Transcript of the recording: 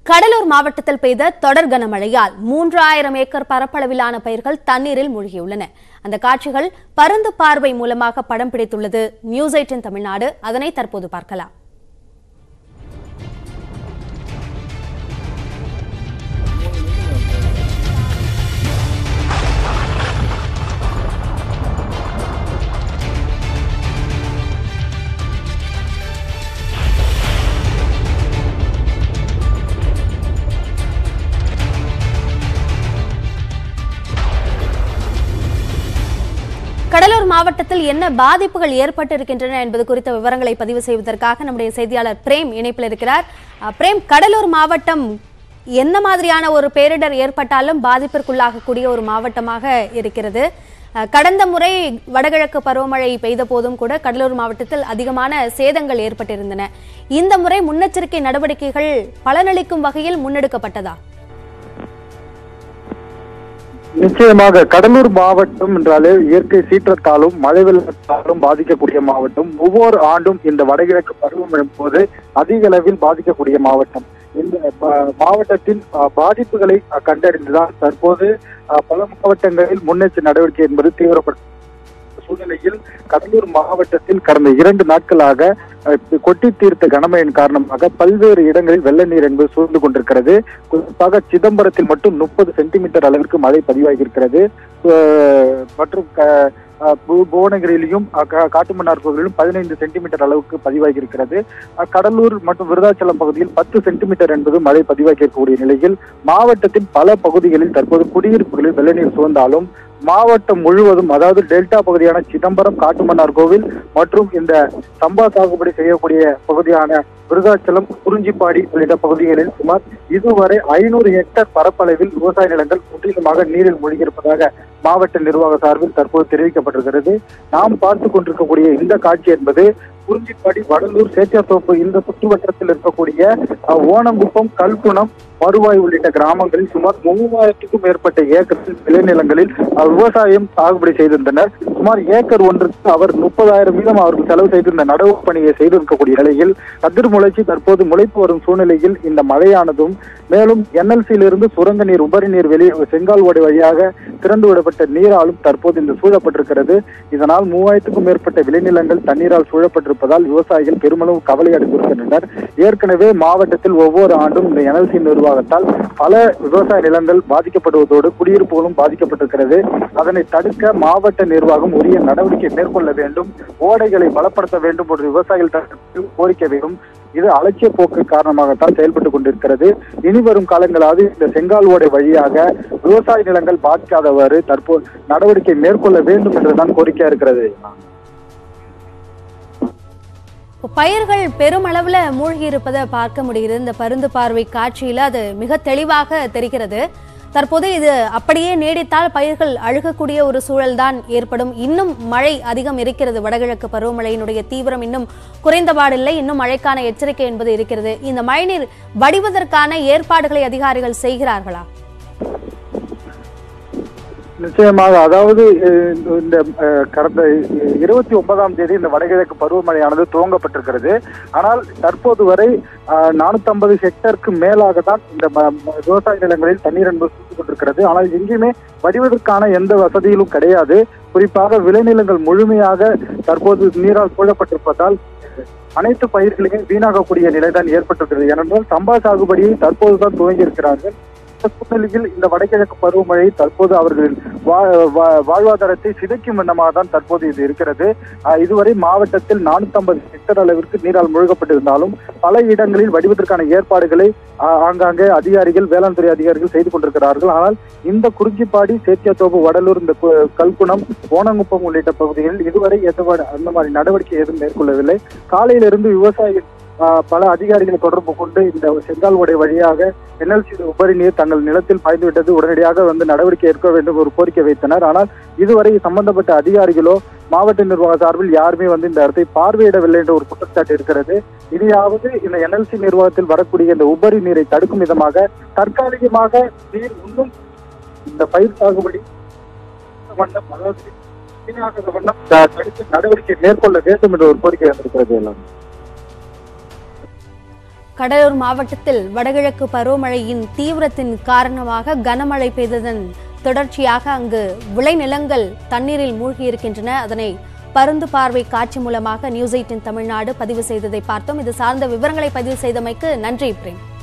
கடலூர் மாவட்டத்தில் பெய்த தொடர் கனமழையால் மூன்றாயிரம் ஏக்கர் பரப்பளவிலான பயிர்கள் தண்ணீரில் மூழ்கியுள்ளன அந்த காட்சிகள் பருந்து பார்வை மூலமாக படம் பிடித்துள்ளது நியூஸ் எயிட்டின் தமிழ்நாடு அதனை தற்போது பார்க்கலாம் கடலூர் மாவட்டத்தில் என்ன பாதிப்புகள் ஏற்பட்டிருக்கின்றன என்பது குறித்த விவரங்களை பதிவு செய்வதற்காக நம்முடைய செய்தியாளர் பிரேம் இணைப்பில் இருக்கிறார் அஹ், பிரேம் கடலூர் மாவட்டம் என்ன மாதிரியான ஒரு பேரிடர் ஏற்பட்டாலும் பாதிப்பிற்குள்ளாகக்கூடிய ஒரு மாவட்டமாக இருக்கிறது அஹ், கடந்த முறை வடகிழக்கு பருவமழை பெய்த போதும் கூட கடலூர் மாவட்டத்தில் அதிகமான சேதங்கள் ஏற்பட்டிருந்தன இந்த முறை முன்னெச்சரிக்கை நடவடிக்கைகள் பலனளிக்கும் வகையில் முன்னெடுக்கப்பட்டதா நிச்சயமாக கடலூர் மாவட்டம் என்றாலே இயற்கை சீற்றத்தாலும் மழை வெள்ளத்தாலும் பாதிக்கக்கூடிய மாவட்டம் ஒவ்வொரு ஆண்டும் இந்த வடகிழக்கு பருவமழை போது அதிக அளவில் பாதிக்கக்கூடிய மாவட்டம் இந்த ப- மாவட்டத்தின் அஹ், பாதிப்புகளை அஹ், கண்டறிந்துதான் தற்போது அஹ், பல மாவட்டங்களில் முன்னெச்சரிக்கை நடவடிக்கை என்பது தீவிரப்பட்ட சூழ்நிலையில் கடலூர் மாவட்டத்தில் கடந்த இரண்டு நாட்களாக அஹ், கொட்டி தீர்த்த கனமழையின் காரணமாக பல்வேறு இடங்களில் வெள்ள நீர் என்பது சூழ்ந்து கொண்டிருக்கிறது குறிப்பாக சிதம்பரத்தில் மட்டும் முப்பது சென்டிமீட்டர் அளவிற்கு மழை பதிவாகியிருக்கிறது அஹ், மற்றும் க- அஹ், பு- புவனகிரியிலும் அஹ், கா- காட்டுமன்னார் கோவிலும் பதினைந்து சென்டிமீட்டர் அளவுக்கு பதிவாகியிருக்கிறது அஹ், கடலூர் மற்றும் விருதாச்சலம் பகுதியில் பத்து சென்டிமீட்டர் என்பது மழை பதிவாகியிருக்கக்கூடிய நிலையில் மாவட்டத்தின் பல பகுதிகளில் தற்போது குடியிருப்புகளில் வெள்ள நீர் சூழ்ந்தாலும் மாவட்டம் முழுவதும் அதாவது டெல்டா பகுதியான சிதம்பரம் காட்டுமன்னார் கோவில் மற்றும் இந்த சம்பா சாகுபடி செய்யக்கூடிய பகுதியான விருதாச்சலம் குறிஞ்சிப்பாடி உள்ளிட்ட பகுதிகளில் சுமார் இதுவரை ஐநூறு ஹெக்டேர் பரப்பளவில் விவசாய நிலங்கள் முற்றிலுமாக நீரில் மூழ்கியிருப்பதாக மாவட்ட நிர்வாக சார்பில் தற்போது தெரிவிக்கப்பட்டிருக்கிறது நாம் பார்த்து கொண்டிருக்கக்கூடிய இந்த காட்சி என்பது குறிஞ்சிப்பாடி வடலூர் சேத்தியாத்தோப்பு இந்த சுற்றுவட்டத்தில் இருக்கக்கூடிய அஹ், ஓணங்குப்பம் கல்குணம் மறுவாய் உள்ளிட்ட கிராமங்களில் சுமார் மூவாயிரத்துக்கும் மேற்பட்ட ஏக்கரில் விளைநிலங்களில் அஹ், விவசாயம் சாகுபடி செய்திருந்தனர் சுமார் ஏக்கர் ஒன்றுக்கு அவர் முப்பதாயிரம் வீதம் அவர்கள் செலவு செய்திருந்த நடவு பணியை செய்திருக்கக்கூடிய நிலையில் கதிர் முளைச்சி தற்போது முளைப்பு வரும் சூழ்நிலையில் இந்த மழையானதும் மேலும் என்எல்சியிலிருந்து சுரங்க நீர் உபரி நீர் வெளியே செங்கால் ஓடை வழியாக திறந்து விடப்பட்ட நீராலும் தற்போது இந்த சூழப்பட்டிருக்கிறது இதனால் மூவாயிரத்துக்கும் மேற்பட்ட விளைநிலங்கள் தண்ணீரால் சூழப்பட்டிருப்பதால் விவசாயிகள் பெருமளவு கவலை அடைந்திருக்கின்றனர் ஏற்கனவே மாவட்டத்தில் ஒவ்வொரு ஆண்டும் இந்த என்எல்சி நிர்வாகத்தால் பல விவசாய நிலங்கள் பாதிக்கப்படுவதோடு குடியிருப்புகளும் பாதிக்கப்பட்டிருக்கிறது அதனை தடுக்க மாவட்ட நிர்வாகம் உரிய நடவடிக்கை மேற்கொள்ள வேண்டும் ஓடைகளை பலப்படுத்த வேண்டும் என்று விவசாயிகள் தரப்பில் கோரிக்கை வேண்டும் இது அலட்சிய போக்கு காரணமாகத்தான் செயல்பட்டு கொண்டிருக்கிறது இனி வரும் காலங்களாவது இந்த செங்கால் ஓடை வழியாக விவசாய நிலங்கள் பாதிக்காதவாறு தற்போது நடவடிக்கை மேற்கொள்ள வேண்டும் என்றுதான் கோரிக்கையா இருக்கிறது இப்போ பயிர்கள் பெருமளவுல மூழ்கி இருப்பதை பார்க்க முடிகிறது இந்த பருந்து பார்வை காட்சியில அது மிக தெளிவாக தெரிகிறது தற்போது இது அப்படியே நீடித்தால் பயிர்கள் அழுகக்கூடிய ஒரு சூழல்தான் ஏற்படும் இன்னும் மழை அதிகம் இருக்கிறது வடகிழக்கு பருவமழையினுடைய தீவிரம் இன்னும் குறைந்தபாடில்லை இன்னும் மழைக்கான எச்சரிக்கை என்பது இருக்கிறது இந்த மழைநீர் வடிவதற்கான ஏற்பாடுகளை அதிகாரிகள் செய்கிறார்களா நிச்சயமாக அதாவது அஹ், இந்த அஹ், கடந்த இருபத்தி ஒன்பதாம் தேதி இந்த வடகிழக்கு பருவமழையானது துவங்கப்பட்டிருக்கிறது ஆனால் தற்போது வரை நானூத்தி ஐம்பது ஹெக்டருக்கு மேலாக தான் இந்த ம- ம- விவசாய நிலங்களில் தண்ணீர் என்பது சூழ்ந்து கொண்டிருக்கிறது ஆனால் எங்கேயுமே வடிவதற்கான எந்த வசதியிலும் கிடையாது குறிப்பாக விளைநிலங்கள் முழுமையாக தற்போது நீரால் சூழப்பட்டிருப்பதால் அனைத்து பயிர்களுமே வீணாகக்கூடிய நிலைதான் ஏற்பட்டிருக்கிறது ஏனென்றால் சம்பா சாகுபடியை தற்போதுதான் துவங்கி இருக்கிறார்கள் இந்த சூழ்நிலையில் இந்த வடகிழக்கு பருவமழை தற்போது அவர்களின் வா- வா- வாழ்வாதாரத்தை சிதைக்கும் விதமாக தான் தற்போது இது இருக்கிறது ஆஹ் இதுவரை மாவட்டத்தில் நானூத்தி ஐம்பது ஹெக்டர் அளவிற்கு நீரால் மூழ்கப்பட்டிருந்தாலும் பல இடங்களில் வடிவதற்கான ஏற்பாடுகளை ஆஹ் ஆங்காங்கே அதிகாரிகள் வேளாண் துறை அதிகாரிகள் செய்து கொண்டிருக்கிறார்கள் ஆனால் இந்த குறிஞ்சிப்பாடி சேத்தியாத்தோப்பு வடலூர் இந்த கு- கல்குணம் ஓனங்குப்பம் உள்ளிட்ட பகுதிகளில் இதுவரை எந்த வ- அந்த மாதிரி நடவடிக்கை எதுவும் மேற்கொள்ளவில்லை காலையிலிருந்து விவசாயிகள் ஆஹ் பல அதிகாரிகளை தொடர்பு கொண்டு இந்த செங்கால் ஓடை வழியாக என்எல்சி உபரி நீர் தங்கள் நிலத்தில் பாய்ந்து விட்டது உடனடியாக வந்து நடவடிக்கை எடுக்க வேண்டும் ஒரு கோரிக்கை வைத்தனர் ஆனால் இதுவரை சம்பந்தப்பட்ட அதிகாரிகளோ மாவட்ட நிர்வாக சார்பில் யாருமே வந்து இந்த இடத்தை பார்வையிடவில்லை என்ற ஒரு குற்றச்சாட்டு இருக்கிறது இனியாவது இந்த என்எல்சி நிர்வாகத்தில் வரக்கூடிய இந்த உபரி நீரை தடுக்கும் விதமாக தற்காலிகமாக நீர் இன்னும் இந்த பயிர் சாகுபடி வண்ணம் அதாவது வீணாகாத வண்ணம் த- தடுக்க நடவடிக்கை மேற்கொள்ள வேண்டும் என்ற ஒரு கோரிக்கை வந்திருக்கிறது எல்லாம் கடலூர் மாவட்டத்தில் வடகிழக்கு பருவமழையின் தீவிரத்தின் காரணமாக கனமழை பெய்ததன் தொடர்ச்சியாக அங்கு விளைநிலங்கள் தண்ணீரில் மூழ்கியிருக்கின்றன அதனை பருந்து பார்வை காட்சி மூலமாக நியூஸ் எயிட்டின் தமிழ்நாடு பதிவு செய்ததை பார்த்தோம் இது சார்ந்த விவரங்களை பதிவு செய்தமைக்கு நன்றி பிரேம்